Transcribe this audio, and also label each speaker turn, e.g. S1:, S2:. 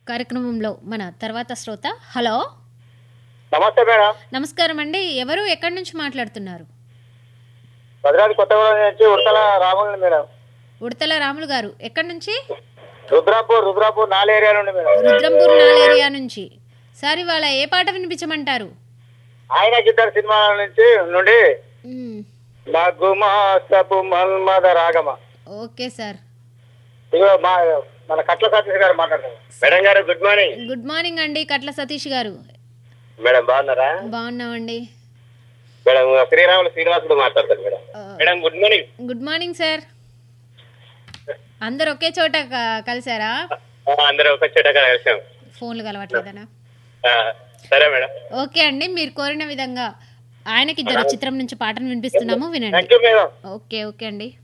S1: కార్యక్రమంలో మన తర్వాత శ్రోత హలో
S2: నమస్తే మేడం
S1: నమస్కారం అండి ఎవరు ఎక్కడి నుంచి మాట్లాడుతున్నారు
S2: భద్రాద్రి కొత్తగూడెం నుంచి ఉడతల రాములు మేడం
S1: ఉడతల రాములు గారు ఎక్కడి నుంచి
S2: రుద్రాపూర్ రుద్రాపూర్ నాలుగు ఏరియా నుండి మేడం
S1: రుద్రంపూర్ నాల్ ఏరియా నుంచి సార్ ఇవాళ ఏ పాట వినిపించమంటారు
S2: ఆయన గిద్దరు సినిమా నుంచి నుండి
S1: మ్మ్.
S2: మగుమాసపు మల్మద రాగమ
S1: ఓకే సార్
S2: ఇగో మా మన కట్ల సతీష్ గారు మాట్లాడుతున్నారు మేడం గారు గుడ్ మార్నింగ్
S1: గుడ్ మార్నింగ్ అండి కట్ల సతీష్ గారు
S2: మేడం బాగున్నారా
S1: బాగున్నామండి
S2: మేడం శ్రీరాములు శ్రీనివాసుడు మాట్లాడతారు మేడం
S1: ఆ,
S2: madam good morning
S1: good morning sir అందరు ఒకే చోట క- కలిసారా
S2: అందరూ ఒక చెడ్డ కలిసాం
S1: ఫోన్లు కలవట్లేదనా
S2: సరే మేడం
S1: ఓకే అండి మీరు కోరిన విధంగా ఆయనకి ఇద్దరు చిత్రం నుంచి పాటను వినిపిస్తున్నాము వినండి
S2: thank you madam
S1: okay okay అండి